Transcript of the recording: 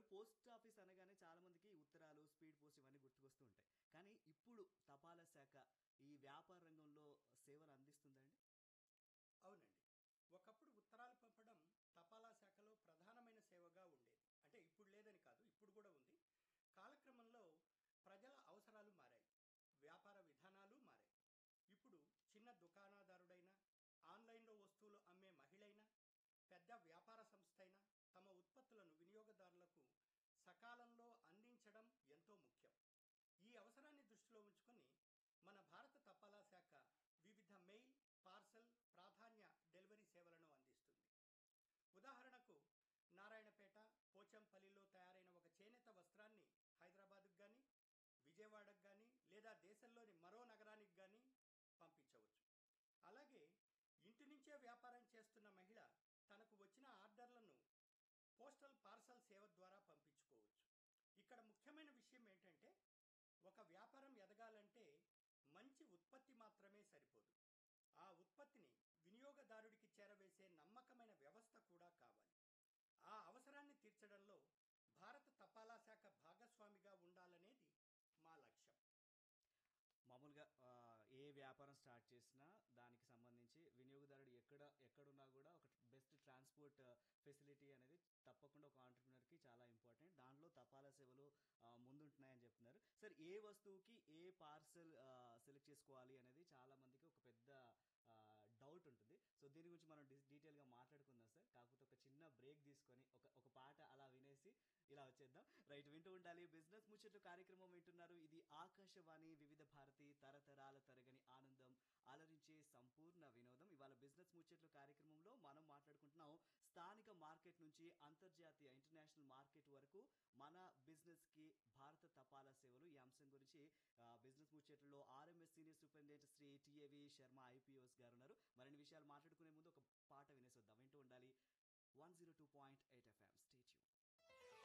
post office అనగానే చాలా మందికి ఉత్తరాలు స్పీడ్ పోస్ట్ ఇవన్నీ గుర్తుకొస్తూ ఉంటాయి కానీ ఇప్పుడు తపాలా శాఖ ఈ వ్యాపార రంగంలో సేవలు అందిస్తుందండి అవునండి ఒకప్పుడు ఉత్తరాలు పంపడం తపాలా శాఖలో ప్రధానమైన సేవగా ఉండేది అంటే ఇప్పుడు లేదని కాదు ఇప్పుడు కూడా ఉంది కాలక్రమంలో ప్రజల అవసరాలు మారాయి వ్యాపార విధానాలు మారాయి ఇప్పుడు చిన్న దుకాణదారుడైనా ఆన్లైన్లో వస్తువులు అమ్మే మహిళైనా పెద్ద వ్యాపార సంస్థ అయినా తమ ఉత్పత్తులను వినియోగదారులకు సకాలంలో అందించడం ఎంతో ముఖ్యం ఈ అవసరాన్ని దృష్టిలో ఉంచుకొని మన భారత తపాలా శాఖ వివిధ మెయిల్ పార్సల్ ప్రాధాన్య డెలివరీ సేవలను అందిస్తుంది ఉదాహరణకు నారాయణపేట పోచంపల్లిలో తయారైన ఒక చేనేత వస్త్రాన్ని హైదరాబాద్కు కానీ విజయవాడకు కానీ లేదా దేశంలోని మరో నగరానికి కానీ పంపించవచ్చు అలాగే ఇంటి నుంచే వ్యాపారం చేస్తున్న మహిళ తనకు వచ్చిన ఆర్డర్లను పోస్టల్ పార్సల్ సేవ ద్వారా పంపించుకోవచ్చు ఇక్కడ ముఖ్యమైన విషయం ఏంటంటే ఒక వ్యాపారం ఎదగాలంటే మంచి ఉత్పత్తి మాత్రమే సరిపోదు ఆ ఉత్పత్తిని వినియోగదారుడికి చేరవేసే నమ్మకమైన వ్యవస్థ కూడా కావాలి ఆ అవసరాన్ని తీర్చడంలో భారత తపాలా శాఖ భాగస్వామిగా ఉండాలనేది మా లక్ష్యం మామూలుగా ఆ, ఏ వ్యాపారం స్టార్ట్ చేసినా దానికి సంబంధించి వినియోగదారుడు ఎక్కడ ఎక్కడున్నా కూడా ఒక బెస్ట్ ట్రాన్స్పోర్ట్ ఫెసిలిటీ అనేది తప్పకుండా ఒక ఆంటర్ప్రినర్కి చాలా ఇంపార్టెంట్ దాంట్లో తపాలా సేవలు ఆ, ముందుంటున్నాయని చెప్తున్నారు సార్ ఏ వస్తువుకి ఏ పార్సల్ సెలెక్ట్ చేసుకోవాలి అనేది చాలా మందికి ఒక పెద్ద డౌట్ ఉంటుంది సో దీని గురించి మనం డి- డీటెయిల్గా మాట్లాడుకుందాం సార్ కాకపోతే ఒక చిన్న బ్రేక్ తీసుకొని ఒక ఒక పాట అలా వినేసి ఇలా వచ్చేద్దాం రైట్ వింటూ ఉండాలి బిజినెస్ ముచ్చట్లు కార్యక్రమం వింటున్నారు ఇది ఆకాశవాణి వివిధ భారతి తరతరాల తరగని ఆనందం అలరించే సంపూర్ణ వినోదం ఇవాళ బిజినెస్ ముచ్చట్లు కార్యక్రమంలో మనం మాట్లాడుకుంటున్నాం స్థానిక మార్కెట్ నుంచి అంతర్జాతీయ ఇంటర్నేషనల్ మార్కెట్ వరకు మన బిజినెస్ కి భారత తపాలా సేవలు ఈ అంశం గురించి ఆ, బిజినెస్ ముచ్చట్లలో RMS senior superintendent Shri TAV Sharma IPS గారు ఉన్నారు మరిన్ని విషయాలు మాట్లాడుకునే ముందు ఒక పాట వినేసొద్దాం వింటూ ఉండాలి one zero two point eight FM స్టేట్యూ